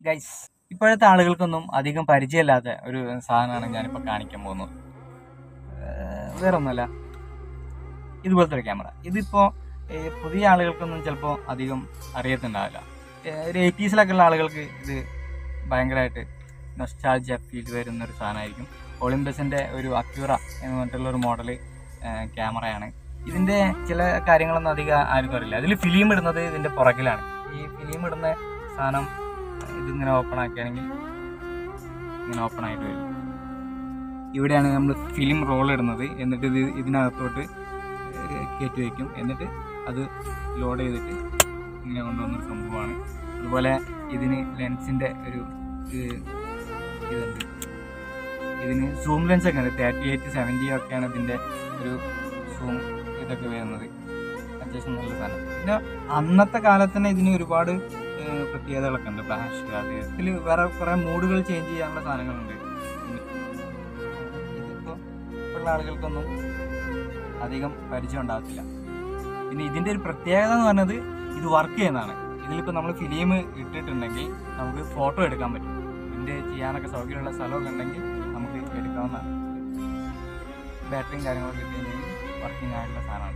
guys ഇപ്പോഴത്തെ ആളുകൾക്കൊന്നും അധികം പരിചയമില്ലാത്ത ഒരു സാധനമാണ് ഞാനിപ്പോൾ കാണിക്കാൻ പോകുന്നത് ഏഹ് വേറെ ഒന്നുമല്ല ഇതുപോലത്തെ ഒരു ക്യാമറ ഇതിപ്പോൾ പുതിയ ആളുകൾക്കൊന്നും ചിലപ്പോൾ അധികം അറിയത്തുണ്ടാവില്ല ഏഹ് ഒരു എയ്റ്റീസിലൊക്കെ ഉള്ള ആളുകൾക്ക് ഇത് ഭയങ്കരമായിട്ട് നൊസ്റ്റാൾജിയ ഫീൽ വരുന്ന ഒരു സാധനമായിരിക്കും ഒളിമ്പസിൻ്റെ ഒരു അക്യൂറ എന്ന് പറഞ്ഞിട്ടുള്ള ഒരു മോഡൽ ക്യാമറയാണ് ഇതിൻ്റെ ചില കാര്യങ്ങളൊന്നും അധികം ആർക്കും അറിയില്ല അതിൽ ഫിലിം ഇടുന്നത് ഇതിൻ്റെ പുറകിലാണ് ഈ ഫിലിം ഇടുന്ന സാധനം ഇതിങ്ങനെ ഓപ്പൺ ആക്കുകയാണെങ്കിൽ ഇങ്ങനെ ഓപ്പൺ ആയിട്ട് വരും ഇവിടെയാണ് നമ്മൾ ഫിലിം റോൾ ഇടുന്നത് എന്നിട്ട് ഇത് ഇതിനകത്തോട്ട് ഏഹ് കയറ്റി വയ്ക്കും എന്നിട്ട് അത് ലോഡ് ചെയ്തിട്ട് ഇങ്ങനെ കൊണ്ടുവന്നൊരു സംഭവമാണ് അതുപോലെ ഇതിന് ലെൻസിൻ്റെ ഒരു ഏഹ് ഇതുണ്ട് ഇതിന് സൂം ലെൻസ് ഒക്കെ ഉണ്ട് തേർട്ടി എയ്റ്റ് സെവൻറ്റി ഒക്കെയാണ് ഇതിൻ്റെ ഒരു സൂം ഇതൊക്കെ വരുന്നത് അത്യാവശ്യം നല്ല സാധനം പിന്നെ അന്നത്തെ കാലത്ത് തന്നെ ഇതിന് ഒരുപാട് ഏഹ് പ്രത്യേകതകളൊക്കെ ഉണ്ട് ഫ്ലാഷ് അത് ഇതിൽ വേറെ കുറേ മൂഡുകൾ ചേഞ്ച് ചെയ്യാനുള്ള സാധനങ്ങളുണ്ട് ഇതിപ്പോൾ ഇപ്പോഴുള്ള ആളുകൾക്കൊന്നും അധികം പരിചയം ഉണ്ടാകത്തില്ല പിന്നെ ഇതിൻ്റെ ഒരു പ്രത്യേകത എന്ന് പറഞ്ഞത് ഇത് വർക്ക് ചെയ്യുന്നതാണ് ഇതിലിപ്പോൾ നമ്മൾ ഫിലിം ഇട്ടിട്ടുണ്ടെങ്കിൽ നമുക്ക് ഫോട്ടോ എടുക്കാൻ പറ്റും ഇതിൻ്റെ ചെയ്യാനൊക്കെ സൗകര്യമുള്ള സ്ഥലമൊക്കെ ഉണ്ടെങ്കിൽ നമുക്ക് എടുക്കാവുന്നതാണ് ബാറ്ററിയും കാര്യങ്ങളൊക്കെ ഇട്ട് കഴിഞ്ഞാൽ വർക്കിംഗ് ആയിട്ടുള്ള സാധനമാണ്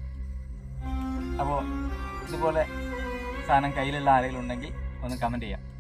അപ്പോൾ ഇതുപോലെ സാധനം കയ്യിലുള്ള ആരെങ്കിലും ഉണ്ടെങ്കിൽ ഒന്ന് കമൻറ്റ് ചെയ്യാം